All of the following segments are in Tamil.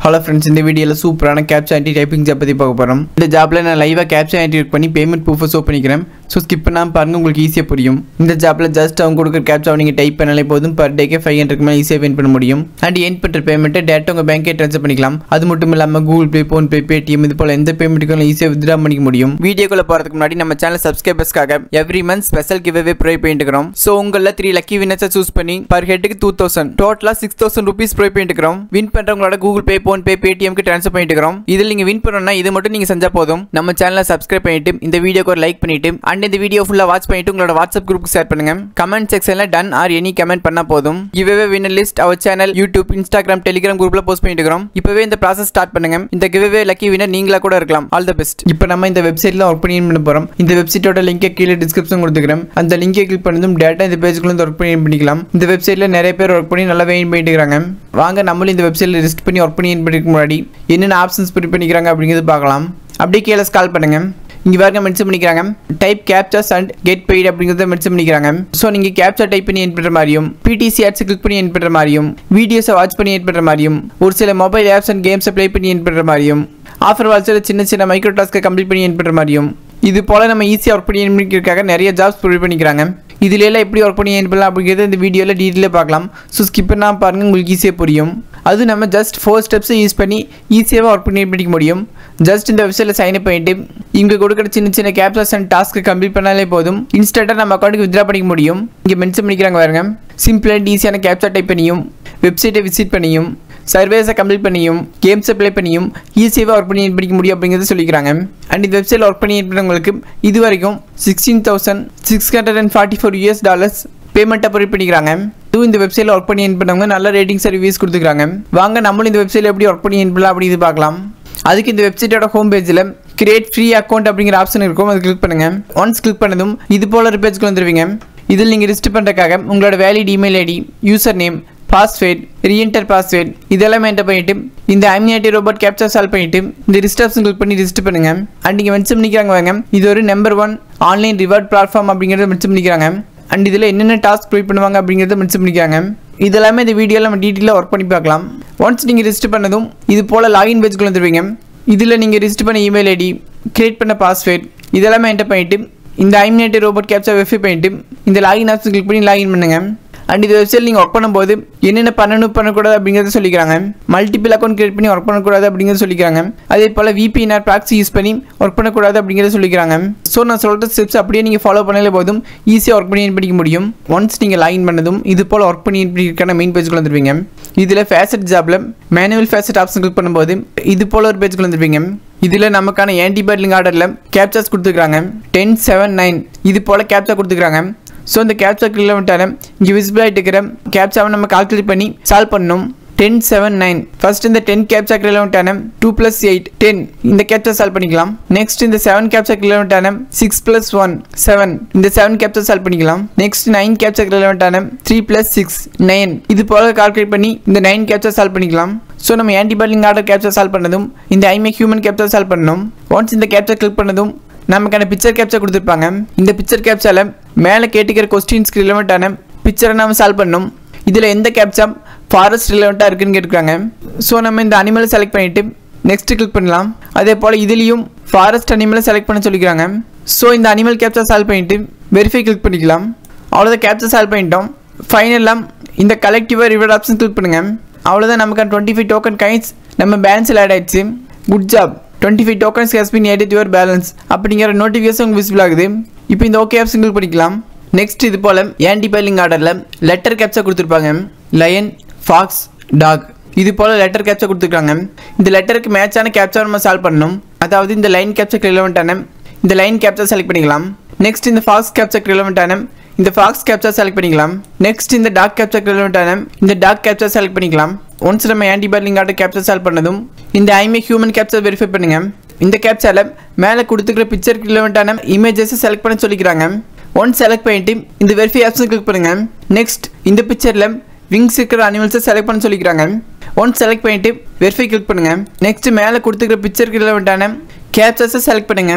ஹலோ ஃப்ரெண்ட்ஸ் இந்த வீடியோவில் சூப்பரான கேப்சா ஆன்டி டைப்பிங் ஜாப் பற்றி பார்க்க போகிறோம் இந்த ஜாப்பில் நான் லைவாக கேப்சா ஆன்டி ஒர்க் பண்ணி பேமெண்ட் ப்ரூஃபை ஷோ பண்ணிக்கிறேன் ஸோ ஸ்கிப் பண்ணாமல் பாருங்கள் உங்களுக்கு ஈஸியாக புரியும் இந்த ஜாப்பில் ஜஸ்ட் அவங்க கொடுக்குற கேப்சா நீங்கள் டைப் பண்ணாலே போதும் பர் டேக்கே ஃபைவ் ஹண்ட்ரட் மேலே ஈஸியாக வின் பண்ண முடியும் அண்ட் என் பண்ணுற பேமெண்ட்டை டேரெக்டாக உங்கள் பேங்க்கே ட்ரான்ஸ்ஃபர் பண்ணிக்கலாம் அது மட்டும் இல்லாமல் கூகுள் பே ஃபோன்பே பேடிஎம் இது போல் எந்த பேமெண்ட்டுக்கும் ஈஸியாக வித்ரா பண்ணிக்க முடியும் வீடியோக்குள்ள போகிறதுக்கு முன்னாடி நம்ம சேனல் சப்ஸ்கிரைபர்ஸ்க்காக every month special giveaway provide பண்ணிட்டுக்கிறோம் ஸோ உங்களில் த்ரீ லக்கி வினர்ஸை சூஸ் பண்ணி பர் ஹெட்டுக்கு டூ தௌசண்ட் டோட்டலாக சிக்ஸ் தௌசண்ட் ருபீஸ் ப்ரொவைட் பண்ணிட்டுக்கிறோம் வின் பண்ணுறவங்களோட கூகுள் பே ஃபோன்பே பேடிஎம்க்கு ட்ரான்ஸ்ஃபர் பண்ணிட்டு இருக்கிறோம் இதில் நீங்கள் வின் பண்ணணும்னா இது மட்டும் நீங்கள் செஞ்சால் போதும் நம்ம சேனலை சப்ஸ்கிரைப் பண்ணிட்டு இந்த வீடியோக்கு ஒரு லைக் பண்ணிட்டு அண்ட் இந்த வீடியோ ஃபுல்லாக வாட்ச் பண்ணிட்டு உங்களோட வாட்ஸ்அப் குரூப்புக்கு ஷேர் பண்ணுங்க கமெண்ட் செக்ஷனில் டன் ஆர் எனி கமெண்ட் பண்ணால் போதும் giveaway winner list our channel YouTube Instagram Telegram குரூப்பில் போஸ்ட் பண்ணிட்டு இருக்கிறோம் இப்போவே இந்த ப்ராசஸ் ஸ்டார்ட் பண்ணுங்க இந்த கிவ்வே லக்கி வின்னர் நீங்களா கூட இருக்கலாம் ஆல் த பெஸ்ட் இப்போ நம்ம இந்த வெப்சைட்டில் ஒர்க் பண்ணி பண்ண போகிறோம் இந்த வெப்சைட்டோட லிங்கை கீழே டிஸ்கிரிப்ஷன் கொடுத்துக்கிறேன் அந்த லிங்கை கிளிக் பண்ணதும் டேட்டா இந்த பேஜுக்குள்ள ஒர்க் பண்ணி பண்ணிக்கலாம் இந்த வெப்சைட்டில் நிறைய பேர் ஒர்க் பண்ணி நல்லா வெயின் பண்ணிட்டு இருக்காங்க வாங்க நம்மளும் இந்த வெப்சைட்டில் ரிஜிஸ்ட் பண்ணி ஒர்க் பண்ணி பண்ணிக்க முன்னாடி என்னென்ன ஆப்ஷன்ஸ் ப்ரிண்ட் பண்ணிக்கிறாங்க அப்படிங்கிறது பார்க்கலாம் அப்படியே கீழே ஸ்கால் பண்ணுங்க இங்கே பாருங்க மென்ஷன் பண்ணிக்கிறாங்க type captchas and get paid அப்படிங்கிறத மென்ஷன் பண்ணிக்கிறாங்க ஸோ நீங்கள் கேப்சர் டைப் பண்ணி என் பண்ணுற மாதிரியும் பிடிசி ஆட்ஸ் கிளிக் பண்ணி என் பண்ணுற மாதிரியும் வீடியோஸை வாட்ச் பண்ணி என் பண்ணுற மாதிரியும் ஒரு சில மொபைல் ஆப்ஸ் அண்ட் கேம்ஸை ப்ளே பண்ணி என் பண்ணுற மாதிரியும் ஆஃபர் வாட்சில் சின்ன சின்ன மைக்ரோ டாஸ்க்கை கம்ப்ளீட் பண்ணி என் பண்ணுற மாதிரியும் இது போல் நம்ம ஈஸியாக ஒர்க் பண்ணி பண்ணிக்கிறதுக்காக நிறைய ஜாப்ஸ் ப்ரொவைட் பண்ணிக்கிறாங்க இதுல எல்லாம் எப்படி ஒர்க் பண்ணி ஏன் பண்ணலாம் அப்படிங்கிறது இந்த வீடியோவில் டீட்டெயிலாக பார்க்கலாம் ஸோ ஸ்கிப் பண்ணால் பாருங்கள் உங்களுக்கு ஈஸியாக புரியும் அது நம்ம ஜஸ்ட் ஃபோர் ஸ்டெப்ஸை யூஸ் பண்ணி ஈஸியாக ஒர்க் பண்ணி பண்ணிக்க முடியும் ஜஸ்ட் இந்த வெப்சைட்டில் சைன் அப் பண்ணிட்டு இங்கே கொடுக்குற சின்ன சின்ன கேப்சர்ஸ் அண்ட் டாஸ்க்கு கம்ப்ளீட் பண்ணாலே போதும் இன்ஸ்டண்ட்டாக நம்ம அக்கௌண்ட்டுக்கு வித்ரா பண்ணிக்க முடியும் இங்கே மென்ஷன் பண்ணிக்கிறாங்க பாருங்க சிம்பிள் அண்ட் ஈஸியான கேப்சர் டைப் பண்ணியும் வெப்சைட்டை விசிட் பண்ணியும் சர்வேஸை கம்ப்ளீட் பண்ணியும் கேம்ஸை ப்ளே பண்ணியும் ஈஸியாக ஒர்க் பண்ணி படிக்க முடியும் அப்படிங்கிறத சொல்லிக்கிறாங்க அண்ட் இந்த வெப்சைட்டில் ஒர்க் பண்ணி பண்ணுறவங்களுக்கு இது வரைக்கும் sixteen thousand six hundred and forty four US dollars பேமெண்ட்டை ப்ரொவைட் பண்ணிக்கிறாங்க இதுவும் இந்த வெப்சைட்டில் ஒர்க் பண்ணி பண்ணவங்க நல்ல ரேட்டிங்ஸ் ரிவ்யூஸ் கொடுத்துருக்காங்க வாங்க நம்மளும் இந்த வெப்சைட்டில் எப்படி ஒர்க் பண்ணி பண்ணலாம் அப்படின்னு பார்க்கலாம் அதுக்கு இந்த வெப்சைட்டோட ஹோம் பேஜில் கிரியேட் ஃப்ரீ அக்கௌண்ட் அப்படிங்கிற ஆப்ஷன் இருக்கும் அது கிளிக் பண்ணுங்க ஒன்ஸ் கிளிக் பண்ணதும் இது போல ஒரு பேஜ்க்கு வந்துருவீங்க இதில் நீங்கள் ரிஜிஸ்டர் பண்ணுறதுக்காக உங்களோட valid email ID user name password reenter password இதெல்லாம் என்டர் பண்ணிட்டு இந்த ஐமினியாட்டி ரோபோட் கேப்சர் சால்வ் பண்ணிட்டு இந்த ரிஜிஸ்டர்ஸ் கிளிக் பண்ணி ரிஜிஸ்டர் பண்ணுங்க அண்ட் நீங்கள் மென்ஷன் பண்ணிக்கிறாங்க வாங்க இது ஒரு number one online reward platform அப்படிங்கிறத மென்ஷன் பண்ணிக்கிறாங்க அண்ட் இதில் என்னென்ன டாஸ்க் ப்ரொவைட் பண்ணுவாங்க அப்படிங்கிறத மென்ஷன் பண்ணிக்கிறாங்க இதெல்லாமே இந்த வீடியோவில் நம்ம டீட்டெயிலாக ஒர்க் பண்ணி பார்க்கலாம் ஒன்ஸ் நீங்கள் ரிஜிஸ்டர் பண்ணதும் இது போல் லாகின் பேஜ்க்குள்ள வந்துருவீங்க இதில் நீங்கள் ரிஜிஸ்டர் பண்ண இமெயில் ஐடி கிரியேட் பண்ண பாஸ்வேர்ட் இதெல்லாமே என்டர் பண்ணிட்டு இந்த ஐமினேட்டி ரோபோட் கேப்சர் வெரிஃபை பண்ணிட்டு இந்த லாகின் ஆப்ஷன் கிளிக் பண்ணி லாகின் பண்ணுங்க அண்ட் இந்த வெப்சைட் நீங்கள் ஒர்க் பண்ணும்போது என்னென்ன பண்ணணும் பண்ணக்கூடாது அப்படிங்கிறத சொல்லிக்கிறாங்க மல்டிபிள் அக்கௌண்ட் கிரியேட் பண்ணி ஒர்க் பண்ணக்கூடாது அப்படிங்கிறத சொல்லிக்கிறாங்க அதே போல் விபிஎன்ஆர் ப்ராக்ஸி யூஸ் பண்ணி ஒர்க் பண்ணக்கூடாது அப்படிங்கிறத சொல்லிக்கிறாங்க ஸோ நான் சொல்கிற ஸ்டெப்ஸ் அப்படியே நீங்கள் ஃபாலோ பண்ணாலே போதும் ஈஸியாக ஒர்க் பண்ணி படிக்க முடியும் ஒன்ஸ் நீங்கள் லாகின் பண்ணதும் இது போல் ஒர்க் பண்ணி படிக்கிறக்கான மெயின் பேஜ்க்குள்ள வந்துருவீங்க இதில் ஃபேசட் ஜாப்பில் மேனுவல் ஃபேசட் ஆப்ஷன் கிளிக் பண்ணும்போது இது போல் ஒரு பேஜ்க்குள்ள வந்துருவீங்க இதில் நமக்கான ஆன்டிபயோட்டிக் ஆர்டரில் கேப்சர்ஸ் கொடுத்துருக்காங்க டென் செவன் நைன் இது போல் கேப்சா கொடுத்துருக்காங்க ஸோ இந்த கேப்சா கிலோமீட்டரை இங்கே விசிபிள் ஆகிட்டு இருக்கிற கேப்சாவை நம்ம கால்குலேட் பண்ணி சால்வ் பண்ணணும் டென் செவன் நைன் ஃபர்ஸ்ட் இந்த டென் கேப்சா கிலோமீட்டரான டூ ப்ளஸ் எயிட் டென் இந்த கேப்சா சால்வ் பண்ணிக்கலாம் நெக்ஸ்ட் இந்த செவன் கேப்சா கிலோமீட்டரான சிக்ஸ் ப்ளஸ் ஒன் செவன் இந்த செவன் கேப்சா சால்வ் பண்ணிக்கலாம் நெக்ஸ்ட் நைன் கேப்சா கிலோமீட்டரான த்ரீ ப்ளஸ் சிக்ஸ் நைன் இது போல கால்குலேட் பண்ணி இந்த நைன் கேப்சா சால்வ் பண்ணிக்கலாம் ஸோ நம்ம ஆன்டிபயோட்டிக் ஆர்டர் கேப்சர் சால்வ் பண்ணதும் இந்த ஐமே ஹியூமன் கேப்சர் சால்வ் பண்ணணும் ஒன்ஸ் இந்த கேப்சர் கிளிக் பண்ணதும் நமக்கான பிக்சர் கேப்சர் கொடுத்துருப்பாங்க இந்த பிக்சர் கேப்சால மேலே கேட்டுக்கிற கொஸ்டின்ஸ்க்கு ரிலவெண்ட்டான பிக்சரை நம்ம சால்வ் பண்ணணும் இதில் எந்த கேப்சா ஃபாரஸ்ட் ரிலவெண்ட்டாக இருக்குன்னு கேட்டுருக்காங்க ஸோ நம்ம இந்த அனிமலை செலக்ட் பண்ணிவிட்டு நெக்ஸ்ட் கிளிக் பண்ணலாம் அதே போல் இதுலேயும் ஃபாரஸ்ட் அனிமலை செலக்ட் பண்ண சொல்லிக்கிறாங்க ஸோ இந்த அனிமல் கேப்சர் சால்வ் பண்ணிவிட்டு வெரிஃபை கிளிக் பண்ணிக்கலாம் அவ்வளோதான் கேப்சர் சால்வ் பண்ணிட்டோம் ஃபைனலாக இந்த கலெக்டிவாக ரிவர்ட் ஆப்ஷன் கிளிக் பண்ணுங்கள் அவ்வளோதான் நமக்கு டுவெண்ட்டி ஃபைவ் டோக்கன் கைன்ஸ் நம்ம பேலன்ஸில் ஆட் ஆயிடுச்சு good job twenty five tokens has been added your balance அப்படிங்கிற நோட்டிஃபிகேஷன் உங்களுக்கு விசிபிள் ஆகுது இப்போ இந்த ஓகே ஆப்ஷன் கிளிக் பண்ணிக்கலாம் நெக்ஸ்ட் இது போல் ஆன்டிபைலிங் ஆர்டரில் லெட்டர் கேப்சர் கொடுத்துருப்பாங்க லயன் ஃபாக்ஸ் டாக் இது போல் லெட்டர் கேப்சர் கொடுத்துருக்காங்க இந்த லெட்டருக்கு மேட்சான கேப்சர் நம்ம சால்வ் பண்ணணும் அதாவது இந்த லைன் கேப்சர் ரிலவெண்ட்டான இந்த லைன் கேப்சர் செலக்ட் பண்ணிக்கலாம் நெக்ஸ்ட் இந்த ஃபாக்ஸ் கேப்சர் ரிலவெண்ட்டான இந்த ஃபாக்ஸ் கேப்சர் செலக்ட் பண்ணிக்கலாம் நெக்ஸ்ட் இந்த டாக் கேப்சர் ரிலவெண்ட்டான இந்த டாக் கேப்சர் செலக்ட் பண்ணிக்கலாம் ஒன்ஸ் நம்ம ஆன்டிபயோட்டிக் ஆர்டர் கேப்சர் சால்வ் பண்ணதும் இந்த ஐமே ஹியூமன் கேப்சர் வெரிஃபை பண்ணுங்க இந்த கேப்சரில் மேலே கொடுத்துக்கிற பிக்சர் ரிலவெண்ட்டான இமேஜஸை செலக்ட் பண்ண சொல்லிக்கிறாங்க ஒன்ஸ் செலக்ட் பண்ணிட்டு இந்த வெரிஃபை ஆப்ஷன் கிளிக் பண்ணுங்க நெக்ஸ்ட் இந்த பிக்சரில் விங்ஸ் இருக்கிற அனிமல்ஸை செலக்ட் பண்ண சொல்லிக்கிறாங்க ஒன்ஸ் செலக்ட் பண்ணிட்டு வெரிஃபை கிளிக் பண்ணுங்க நெக்ஸ்ட் மேலே கொடுத்துக்கிற பிக்சருக்கு ரிலவெண்ட்டான கேப்சர்ஸை செலக்ட் பண்ணுங்க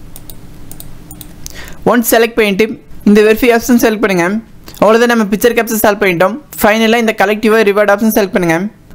ஒன்ஸ் செலக்ட் பண்ணிட்டு இந்த வெரிஃபை ஆப்ஷன் செலக்ட் பண்ணுங்க அவ்வளோதான் நம்ம பிக்சர் கேப்சர் சால்வ் பண்ணிட்டோம் ஃபைனலாக இந்த கலெக்டிவாக ரிவார்ட் ஆப்ஷன் செலக்ட் பண்ணுங்க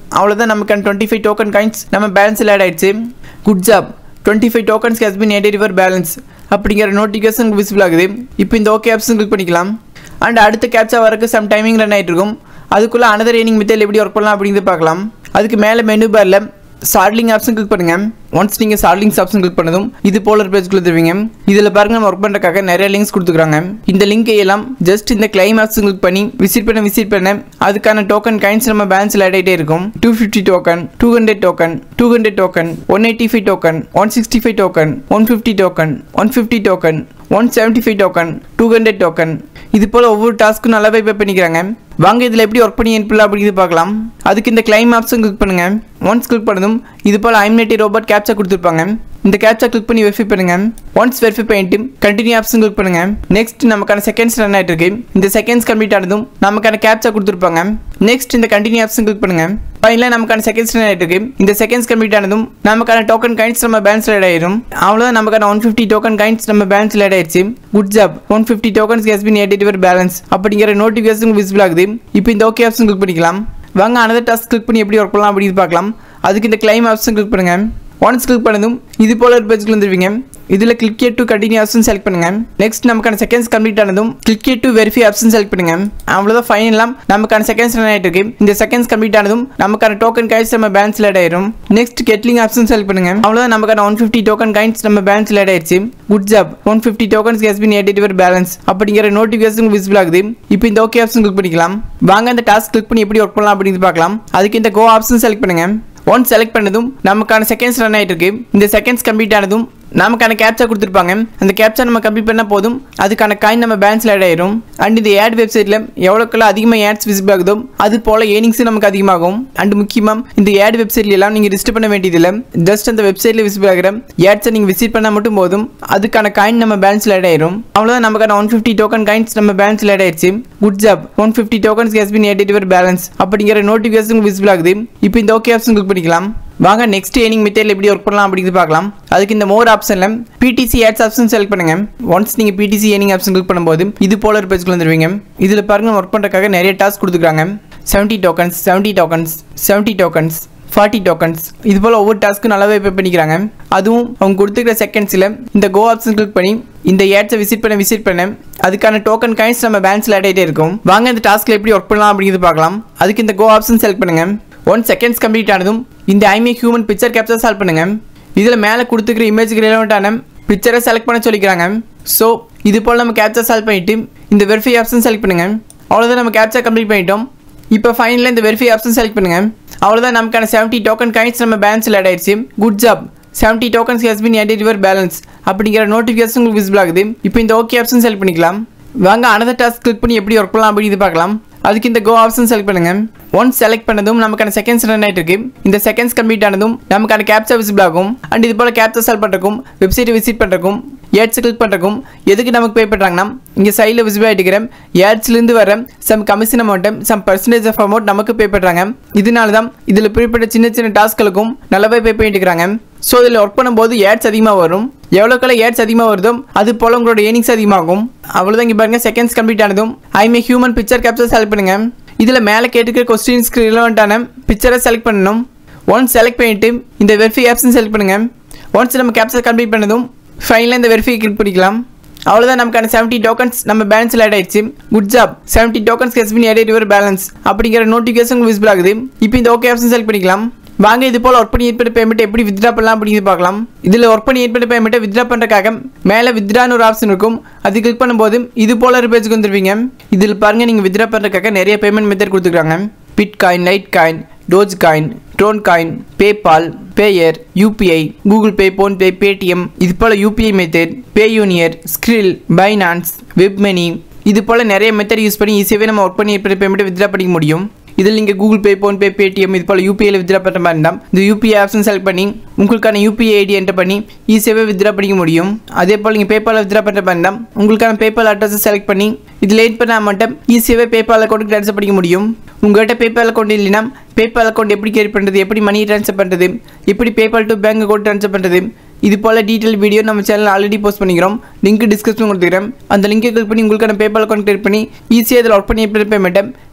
அவ்வளோதான் நமக்கான டுவெண்ட்டி ஃபைவ் டோக்கன் காயின்ஸ் நம்ம பேலன்ஸில் ஆட் ஆயிடுச்சு good job twenty five tokens has been added your balance அப்படிங்கிற நோட்டிஃபிகேஷன் விசிபிள் ஆகுது இப்போ இந்த ஓகே ஆப்ஷன் கிளிக் பண்ணிக்கலாம் அண்ட் அடுத்த கேப்சா வரக்கு சம் டைமிங் ரன் ஆகிட்டு இருக்கும் அதுக்குள்ளே அனதர் ஏனிங் மெத்தட் எப்படி ஒர்க் பண்ணலாம் அப்படிங்கிறது பார்க்கலாம் அதுக்கு மேலே மெனு பாரில் சார்லிங் ஆப்ஷன் கிளிக் பண்ணுங்க ஒன்ஸ் நீங்கள் சார்லிங்ஸ் ஆப்ஷன் கிளிக் பண்ணதும் இது போல ஒரு பேஜ்குள்ள தருவீங்க இதில் பாருங்க நம்ம ஒர்க் பண்ணுறதுக்காக நிறைய லிங்க்ஸ் கொடுத்துருக்காங்க இந்த லிங்க் எல்லாம் ஜஸ்ட் இந்த கிளைம் ஆப்ஷன் கிளிக் பண்ணி விசிட் பண்ண விசிட் பண்ண அதுக்கான டோக்கன் கைன்ஸ் நம்ம பேலன்ஸில் ஆட் ஆகிட்டே இருக்கும் two fifty token two hundred token two hundred token one eighty five token one sixty five token one fifty token one fifty token one seventy five token two hundred token இது போல் ஒவ்வொரு டாஸ்க்கும் நல்லாவே பே பண்ணிக்கிறாங்க வாங்க இதில் எப்படி ஒர்க் பண்ணி அனுப்பலாம் அப்படிங்கிறது பார்க்கலாம் அதுக்கு இந்த கிளைம் ஆப்ஷன் கிளிக் பண்ணுங்க ஒன்ஸ் கிளிக் பண்ணதும் இது போல் ஐம்நெட்டி ரோபோட் கேப்சா கொடுத்துருப்பாங்க இந்த கேப்சா கிளிக் பண்ணி வெரிஃபை பண்ணுங்க ஒன்ஸ் வெரிஃபை பண்ணிட்டு கண்டினியூ ஆப்ஷன் கிளிக் பண்ணுங்க நெக்ஸ்ட் நமக்கான செகண்ட்ஸ் ரன் ஆயிட்டு இருக்கு இந்த செகண்ட்ஸ் கம்ப்ளீட் ஆனதும் நமக்கான கேப்சா கொடுத்துருப்பாங்க நெக்ஸ்ட் இந்த கண்டினியூ ஆப்ஷன் கிளிக் பண்ணுங்க ஃபைனலாக நமக்கான செகண்ட்ஸ் ரன் ஆயிட்டு இருக்கு இந்த செகண்ட்ஸ் கம்ப்ளீட் ஆனதும் நமக்கான டோக்கன் கைன்ஸ் நம்ம பேலன்ஸ் ஆட் ஆயிரும் அவ்வளோதான் நமக்கான ஒன் ஃபிஃப்டி டோக்கன் கைன்ஸ் நம்ம பேலன்ஸ் ஆட் ஆயிடுச்சு good job one fifty tokens has been added your balance அப்படிங்கிற நோட்டிஃபிகேஷன் விசிபிள் ஆகுது இப்போ இந்த ஓகே ஆப்ஷன் கிளிக் பண்ணிக்கலாம் வாங்க அனதர் டாஸ்க் கிளிக் பண்ணி எப்படி ஒர்க் பண்ணலாம் அப்படின்னு பார்க்கலாம் அதுக்கு இந்த கிளைம் ஆப்ஷன் கிளிக் பண்ணுங்க ஒன்ஸ் கிளிக் பண்ணதும் இது போல ஒரு பேஜ்க்கு வந்துருவீங்க இதில் click to continue option select பண்ணுங்க நெக்ஸ்ட் நமக்கான செகண்ட்ஸ் கம்ப்ளீட் ஆனதும் click to verify option select பண்ணுங்க அவ்வளோதான் ஃபைனலாம் நமக்கான செகண்ட்ஸ் ரன் ஆகிட்டு இருக்கு இந்த செகண்ட்ஸ் கம்ப்ளீட் ஆனதும் நமக்கான டோக்கன் கைன்ஸ் நம்ம பேலன்ஸ்ல ஆட் ஆயிரும் நெக்ஸ்ட் கெட்லிங் ஆப்ஷன் செலக்ட் பண்ணுங்க அவ்வளோதான் நமக்கான ஒன் ஃபிஃப்டி டோக்கன் கைன்ஸ் நம்ம பேலன்ஸ்ல ஆட் ஆயிடுச்சு good job one fifty tokens has been added your balance அப்படிங்கிற நோட்டிஃபிகேஷன் விசிபிள் ஆகுது இப்போ இந்த ஓகே ஆப்ஷன் கிளிக் பண்ணிக்கலாம் வாங்க இந்த டாஸ்க் கிளிக் பண்ணி எப்படி ஒர்க் பண்ணலாம் அப்படின்னு பார்க்கலாம் அதுக்கு இந்த கோ ஆப்ஷன் செலக்ட் பண்ணுங்க ஒன் செலக்ட் பண்ணதும் நமக்கான செகண்ட்ஸ் ரன் ஆகிட்டு இருக்கு இந்த செகண்ட்ஸ் கம்ப்ளீட் ஆனதும் நமக்கான கேப்சா கொடுத்துருப்பாங்க அந்த கேப்சா நம்ம கம்ப்ளீட் பண்ணால் போதும் அதுக்கான காயின் நம்ம பேலன்ஸில் ஆட் ஆயிரும் அண்ட் இந்த ஆட் வெப்சைட்டில் எவ்வளோக்கெல்லாம் அதிகமாக ஆட்ஸ் விசிபிள் ஆகுதோ அது போல் ஏர்னிங்ஸும் நமக்கு அதிகமாகும் அண்ட் முக்கியமாக இந்த ஆட் வெப்சைட்ல எல்லாம் நீங்கள் ரிஜிஸ்டர் பண்ண வேண்டியதில்லை ஜஸ்ட் அந்த வெப்சைட்டில் விசிபிள் ஆகிற ஆட்ஸை நீங்கள் விசிட் பண்ணால் மட்டும் போதும் அதுக்கான காயின் நம்ம பேலன்ஸில் ஆட் ஆயிரும் அவ்வளோதான் நமக்கான ஒன் ஃபிஃப்டி டோக்கன் காயின்ஸ் நம்ம பேலன்ஸில் ஆட் ஆயிடுச்சு good job one fifty tokens has been added your balance அப்படிங்கிற நோட்டிஃபிகேஷன் விசிபிள் ஆகுது இப்போ இந்த ஓகே ஆப்ஷன் கிளிக் பண்ணிக்கலாம் வாங்க நெக்ஸ்ட் ஏர்னிங் மெத்தேடில் எப்படி ஒர்க் பண்ணலாம் அப்படிங்கிறது பார்க்கலாம் அதுக்கு இந்த மோர் ஆப்ஷனில் பிடிசி ஆட்ஸ் ஆப்ஷன் செலக்ட் பண்ணுங்க ஒன்ஸ் நீங்கள் பிடிசி ஏர்னிங் ஆப்ஷன் கிளிக் பண்ணும்போது இது போல ஒரு பேஜ்க்கு வந்துருவீங்க இதில் பாருங்க ஒர்க் பண்ணுறதுக்காக நிறைய டாஸ்க் கொடுத்துருக்காங்க seventy tokens seventy tokens seventy tokens forty tokens இது போல் ஒவ்வொரு டாஸ்க்கும் நல்லாவே பே பண்ணிக்கிறாங்க அதுவும் அவங்க கொடுத்துருக்கிற செகண்ட்ஸில் இந்த கோ ஆப்ஷன் கிளிக் பண்ணி இந்த ஏட்ஸை விசிட் பண்ண விசிட் பண்ண அதுக்கான டோக்கன் காயின்ஸ் நம்ம பேலன்ஸில் ஆட் ஆகிட்டே இருக்கும் வாங்க இந்த டாஸ்க்கில் எப்படி ஒர்க் பண்ணலாம் அப்படிங்கிறது பார்க்கலாம் அதுக்கு இந்த கோ ஆப்ஷன் செலக்ட் பண்ணுங்க ஒன் செகண்ட்ஸ் கம்ப்ளீட் ஆனதும் இந்த I'm a human picture capture solve பண்ணுங்க இதில் மேலே கொடுத்துக்கிற இமேஜுக்கு ரிலவெண்ட்டான பிக்சரை செலக்ட் பண்ண சொல்லிக்கிறாங்க ஸோ இது போல் நம்ம கேப்சர் சால்வ் பண்ணிட்டு இந்த வெரிஃபை ஆப்ஷன் செலக்ட் பண்ணுங்க அவ்வளோதான் நம்ம கேப்சர் கம்ப்ளீட் பண்ணிட்டோம் இப்போ ஃபைனலாக இந்த வெரிஃபை ஆப்ஷன் செலக்ட் பண்ணுங்க அவ்வளோதான் நமக்கான செவன்ட்டி டோக்கன் காயின்ஸ் நம்ம பேலன்ஸில் ஆட் ஆயிடுச்சு good job seventy tokens has been added your balance அப்படிங்கிற நோட்டிஃபிகேஷன் உங்களுக்கு விசிபிள் ஆகுது இப்போ இந்த ஓகே ஆப்ஷன் செலக்ட் பண்ணிக்கலாம் வாங்க அனதர் டாஸ்க் கிளிக் பண்ணி எப்படி ஒர்க் பண்ணலாம் அப்படின்னு பார்க்கலாம் அதுக்கு இந்த கோ ஆப்ஷன் செலக்ட் பண்ணுங்க ஒன்ஸ் செலக்ட் பண்ணதும் நமக்கான செகண்ட்ஸ் ரன் ஆயிட்டு இருக்கு இந்த செகண்ட்ஸ் கம்ப்ளீட் ஆனதும் நமக்கான கேப்சா விசிபிள் ஆகும் அண்ட் இது போல கேப்சா சால்வ் பண்ணுறக்கும் வெப்சைட் விசிட் பண்ணுறக்கும் ஏட்ஸ் கிளிக் பண்ணுறக்கும் எதுக்கு நமக்கு பே பண்ணுறாங்கன்னா இங்கே சைடில் விசிபிள் ஆகிட்டு இருக்கிற ஏட்ஸ்லேருந்து வர சம் கமிஷன் அமௌண்ட்டை சம் பர்சன்டேஜ் ஆஃப் அமௌண்ட் நமக்கு பே பண்ணுறாங்க இதனால தான் இதில் குறிப்பிட்ட சின்ன சின்ன டாஸ்க்களுக்கும் நல்லாவே பே பண்ணிட்டு இருக்கிறாங்க ஸோ இதில் ஒர்க் பண்ணும்போது ஏட்ஸ் அதிகமாக வரும் எவ்வளோக்கெல்லாம் ஏட்ஸ் அதிகமாக வருதோ அது போல் உங்களோட ஏர்னிங்ஸ் அதிகமாகும் அவ்வளோதான் இங்கே பாருங்க செகண்ட்ஸ் கம்ப்ளீட் ஆனதும் I'm a human picture capture select பண்ணுங்க இதில் மேலே கேட்டுக்கிற கொஸ்டின்ஸ்க்கு ரிலவெண்ட்டான பிக்சரை செலக்ட் பண்ணணும் ஒன்ஸ் செலக்ட் பண்ணிட்டு இந்த வெரிஃபை ஆப்ஷன் செலக்ட் பண்ணுங்க ஒன்ஸ் நம்ம கேப்சர் கம்ப்ளீட் பண்ணதும் ஃபைனலாக இந்த வெரிஃபை கிளிக் பண்ணிக்கலாம் அவ்வளோதான் நமக்கான செவன்ட்டி டோக்கன்ஸ் நம்ம பேலன்ஸில் ஆட் ஆயிடுச்சு good job seventy tokens has been added your balance அப்படிங்கிற நோட்டிஃபிகேஷன் விசிபிள் ஆகுது இப்போ இந்த ஓகே ஆப்ஷன் செலக்ட் பண்ணிக்கலாம் வாங்க இது போல் ஒர்க் பண்ணி ஏற்பட்ட பேமெண்ட் எப்படி வித்ட்ரா பண்ணலாம் அப்படிங்கிறது பார்க்கலாம் இதில் ஒர்க் பண்ணி ஏற்பட்ட பேமெண்ட்டை வித்ட்ரா பண்ணுறதுக்காக மேலே வித்ட்ரான்னு ஒரு ஆப்ஷன் இருக்கும் அது கிளிக் பண்ணும்போது இது போல ஒரு பேஜுக்கு வந்துருவீங்க இதில் பாருங்க நீங்கள் வித்ட்ரா பண்ணுறதுக்காக நிறைய பேமெண்ட் மெத்தட் கொடுத்துருக்காங்க Bitcoin Litecoin Dogecoin Tron coin PayPal Payeer UPI Google Pay PhonePe Paytm இது போல் யூபிஐ மெத்தட் பே யூனியர் ஸ்கிரில் பைனான்ஸ் வெப்மனி இது போல் நிறைய மெத்தட் யூஸ் பண்ணி ஈஸியாகவே நம்ம ஒர்க் பண்ணி ஏற்பட்ட பேமெண்ட்டை வித்ட்ரா பண்ணிக்க முடியும் இதில் நீங்கள் கூகுள் பே ஃபோன்பே பேடிஎம் இது போல் யூபிஐயில் வித்ரா பண்ணுற மாதிரி இருந்தால் இந்த யூபிஐ ஆப்ஷன் செலக்ட் பண்ணி உங்களுக்கான யூபிஐ ஐடி என்டர் பண்ணி ஈஸியாகவே வித்ரா பண்ணிக்க முடியும் அதே போல் நீங்கள் பேபால் வித்ரா பண்ணுற மாதிரி இருந்தால் உங்களுக்கான பேபால் அட்ரஸை செலக்ட் பண்ணி இதில் லேட் பண்ண அமௌண்ட்டை ஈஸியாகவே பேபால் அக்கௌண்ட்டுக்கு ட்ரான்ஸ்ஃபர் பண்ணிக்க முடியும் உங்கள்கிட்ட பேபால் அக்கௌண்ட் இல்லைன்னா பேபால் அக்கௌண்ட் எப்படி கிரியேட் பண்ணுறது எப்படி மணி ட்ரான்ஸ்ஃபர் பண்ணுறது எப்படி PayPal to bank account transfer பண்ணுறது இது போல் டீட்டெயில் வீடியோ நம்ம சேனல் ஆல்ரெடி போஸ்ட் பண்ணிக்கிறோம் லிங்க் டிஸ்கிரிப்ஷன் கொடுத்துக்கிறேன் அந்த லிங்கை கிளிக் பண்ணி உங்களுக்கான பேபால் அக்கௌண்ட் கிரியேட் பண்ணி ஈஸியாக இதில் ஒர்க் பண்ணி எப்படி பேமெண்ட்டை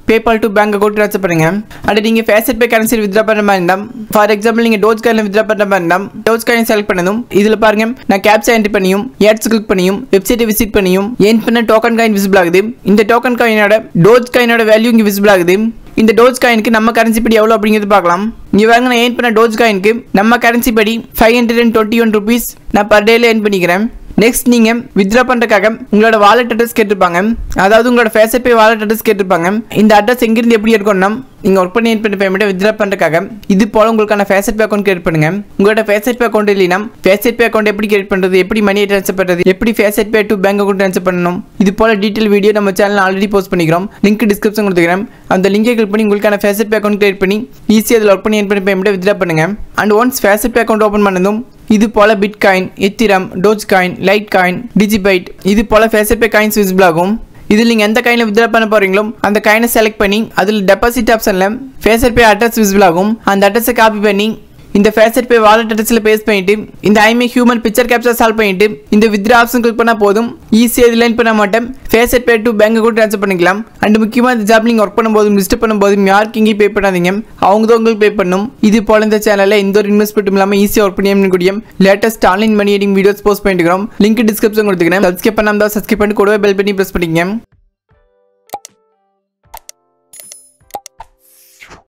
PayPal to bank account transfer பண்ணுங்க அடுத்து நீங்கள் ஃபேசட் பே கரன்சி வித்ரா பண்ணுற மாதிரி இருந்தால் ஃபார் எக்ஸாம்பிள் நீங்கள் டோஜ் காயின் வித்ரா பண்ணுற மாதிரி இருந்தால் டோஜ் காயின் செலக்ட் பண்ணதும் இதில் பாருங்க நான் கேப்சா என்ட்ரி பண்ணியும் ஏட்ஸ் கிளிக் பண்ணியும் வெப்சைட்டை விசிட் பண்ணியும் ஏன் பண்ண டோக்கன் காயின் விசிபிள் ஆகுது இந்த டோக்கன் காயினோட டோஜ் காயினோட வேல்யூ இங்கே விசிபிள் ஆகுது இந்த டோஜ் காயினுக்கு நம்ம கரன்சி படி எவ்வளோ அப்படிங்கிறது பார்க்கலாம் இங்கே வாங்க நான் ஏன் பண்ண டோஜ் காயினுக்கு நம்ம கரன்சி படி five hundred and twenty one rupees நான் பர் டேல ஏன் பண்ணிக்கிறேன் நெக்ஸ்ட் நீங்கள் வித்ரா பண்ணுறதுக்காக உங்களோட வாலெட் அட்ரஸ் கேட்டிருப்பாங்க அதாவது உங்களோட ஃபேஸட் பே வாலெட் அட்ரஸ் கேட்டிருப்பாங்க இந்த அட்ரஸ் எங்கிருந்து எப்படி இருக்கும்னா நீங்கள் ஒர்க் பண்ணி பண்ண பேமெண்ட்டை வித்ரா பண்ணுறதுக்காக இது போல் உங்களுக்கான ஃபேஸட் பே அக்கௌண்ட் கிரியேட் பண்ணுங்க உங்களோட ஃபேஸட் பே அக்கௌண்ட் இல்லைனா ஃபேஸட் பே அக்கௌண்ட் எப்படி கிரியேட் பண்ணுறது எப்படி மணி ட்ரான்ஸ்ஃபர் பண்ணுறது எப்படி FaucetPay to bank account transfer பண்ணணும் இது போல் டீட்டெயில் வீடியோ நம்ம சேனல் ஆல்ரெடி போஸ்ட் பண்ணிக்கிறோம் லிங்க் டிஸ்கிரிப்ஷன் கொடுத்துக்கிறேன் அந்த லிங்கை கிளிக் பண்ணி உங்களுக்கான ஃபேஸட் பே அக்கௌண்ட் கிரியேட் பண்ணி ஈஸியாக அதில் ஒர்க் பண்ணி பண்ண பேமெண்ட்டை வித்ரா பண்ணுங்க and once FaucetPay account open பண்ணதும் இது போல Bitcoin Ethereum Dogecoin Litecoin DigiByte இது போல ஃபேஸட் பே காயின்ஸ் விசிபிள் ஆகும் இதில் நீங்கள் எந்த காயினில் வித்ரா பண்ண போறீங்களோ அந்த காயினை செலக்ட் பண்ணி அதில் டெபாசிட் ஆப்ஷனில் ஃபேஸட் பே அட்ரஸ் விசிபிள் ஆகும் அந்த அட்ரஸை காப்பி பண்ணி இந்த ஃபேஸட் பே வாலெட் அட்ரஸில் பேஸ்ட் பண்ணிட்டு இந்த I'm a human picture capture solve பண்ணிட்டு இந்த வித்ரா ஆப்ஷன் கிளிக் பண்ணால் போதும் ஈஸியாக இது லைன் பண்ண மாட்டேன் FaucetPay to bank account transfer பண்ணிக்கலாம் அண்ட் முக்கியமாக இந்த ஜாப் நீங்கள் ஒர்க் பண்ணும்போதும் லிஸ்ட் பண்ணும்போதும் யாருக்கு இங்கேயும் பே பண்ணாதீங்க அவங்க தான் உங்களுக்கு பே பண்ணும் இது போல இந்த சேனலில் எந்த ஒரு இன்வெஸ்ட்மெண்ட்டும் இல்லாமல் ஈஸியாக ஒர்க் பண்ணி கூடிய லேட்டஸ்ட் ஆன்லைன் மணி எடிங் வீடியோஸ் போஸ்ட் பண்ணிட்டுக்கிறோம் லிங்க் டிஸ்கிரிப்ஷன் கொடுத்துக்கிறேன் சப்ஸ்கிரைப் பண்ணாமல் தான் சப்ஸ்கிரைப் பண்ணி கூடவே பெல் பண்ணி ப்ரெஸ் பண்ணிக்கங்க